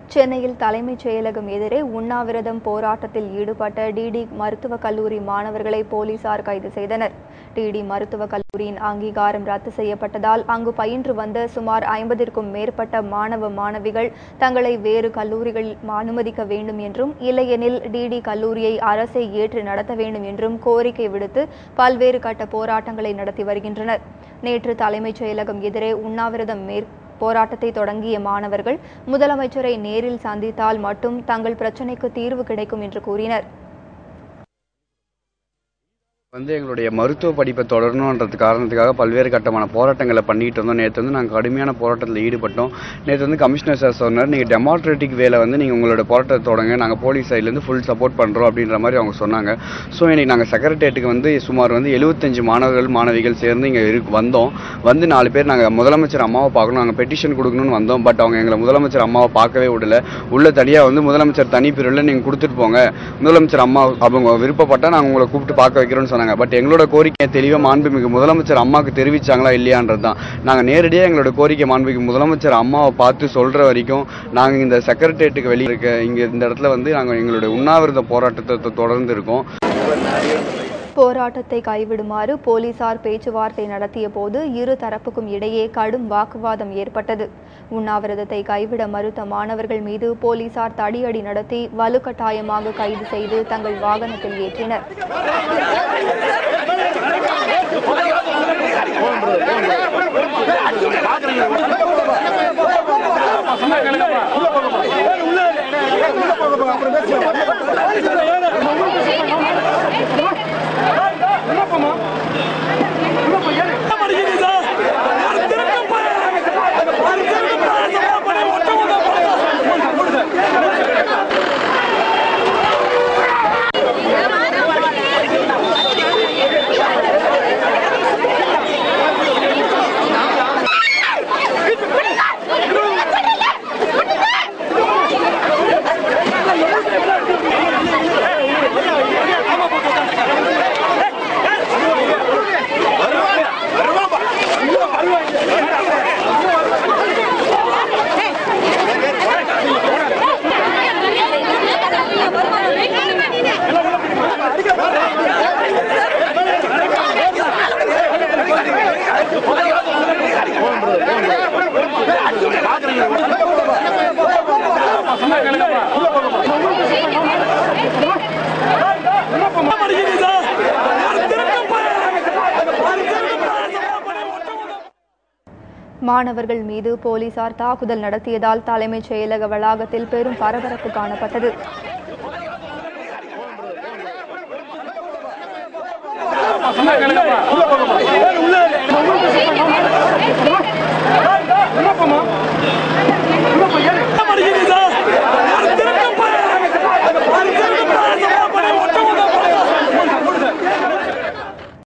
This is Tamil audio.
சென்னையில் தலைமைச் செயலகம் எதிரே உண்ணாவிரதம் போராட்டத்தில் ஈடுபட்ட டிடி மருத்துவக் கல்லூரி மாணவர்களை போலீசார் கைது செய்தனர் டிடி மருத்துவக் கல்லூரியின் அங்கீகாரம் ரத்து செய்யப்பட்டதால் அங்கு பயின்று வந்த சுமார் ஐம்பதிற்கும் மேற்பட்ட மாணவ மாணவிகள் தங்களை வேறு கல்லூரிகளில் அனுமதிக்க வேண்டும் என்றும் இல்லையெனில் டிடி கல்லூரியை அரசே ஏற்று நடத்த வேண்டும் என்றும் கோரிக்கை விடுத்து பல்வேறு கட்ட போராட்டங்களை நடத்தி வருகின்றனர் நேற்று தலைமைச் செயலகம் எதிரே உண்ணாவிரதம் மேற் போராட்டத்தை தொடங்கிய மாணவர்கள் முதலமைச்சரை நேரில் சந்தித்தால் மட்டும் தங்கள் பிரச்சினைக்கு தீர்வு கிடைக்கும் என்று கூறினர் வந்து எங்களுடைய மருத்துவ படிப்பை தொடரணுன்றது காரணத்துக்காக பல்வேறு கட்டமான போராட்டங்களை பண்ணிட்டு இருந்தோம் நேற்று வந்து நாங்கள் கடுமையான போராட்டத்தில் ஈடுபட்டோம் நேற்று வந்து கமிஷனர் சார் சொன்னார் நீங்கள் டெமோக்ராட்டிக் வேல வந்து நீங்கள் உங்களோட போராட்டத்தை தொடங்க நாங்கள் போலீஸ் சைட்லேருந்து ஃபுல் சப்போர்ட் பண்ணுறோம் அப்படின்ற மாதிரி அவங்க சொன்னாங்க ஸோ இன்னைக்கு நாங்கள் செக்ரட்டேட்டுக்கு வந்து சுமார் வந்து எழுபத்தஞ்சு மாணவர்கள் மாணவிகள் சேர்ந்து இங்கே இருக்கு வந்தோம் வந்து நாலு பேர் நாங்கள் முதலமைச்சர் அம்மாவை பார்க்கணும் நாங்கள் பெட்டிஷன் கொடுக்கணும்னு வந்தோம் பட் அவங்க எங்களை முதலமைச்சர் அம்மாவை பார்க்கவே விடல உள்ள தனியாக வந்து முதலமைச்சர் தனி பிரிவில் நீங்கள் கொடுத்துட்டு போங்க முதலமைச்சர் அம்மா அவங்க விருப்பப்பட்டா நாங்கள் உங்களை கூப்பிட்டு பார்க்க வைக்கிறோம்னு சொன்னாங்க பட் எங்களோட கோரிக்கையை தெளிவாக மாண்புமிகு முதலமைச்சர் அம்மாவுக்கு தெரிவிச்சாங்களா இல்லையான்றது தான் நாங்கள் நேரடியாக எங்களோட கோரிக்கை மாண்புமிகு முதலமைச்சர் அம்மாவை பார்த்து சொல்கிற வரைக்கும் நாங்கள் இந்த செக்ரட்டேட்டுக்கு வெளியே இருக்க இங்கே இந்த இடத்துல வந்து நாங்கள் எங்களுடைய உண்ணாவிரத போராட்டத்தை தொ- தொடர்ந்து இருக்கோம் போராட்டத்தை கைவிடுமாறு போலீசார் பேச்சுவார்த்தை நடத்திய போது இரு தரப்புக்கும் இடையே கடும் வாக்குவாதம் ஏற்பட்டது உண்ணாவிரதத்தை கைவிட மறுத்த மாணவர்கள் மீது போலீசார் தடியடி நடத்தி வலுக்கட்டாயமாக கைது செய்து தங்கள் வாகனத்தில் ஏற்றினர் மாணவர்கள் மீது போலீசார் தாக்குதல் நடத்தியதால் தலைமைச் செயலக வளாகத்தில் பெரும் பரபரப்பு காணப்பட்டது பசங்க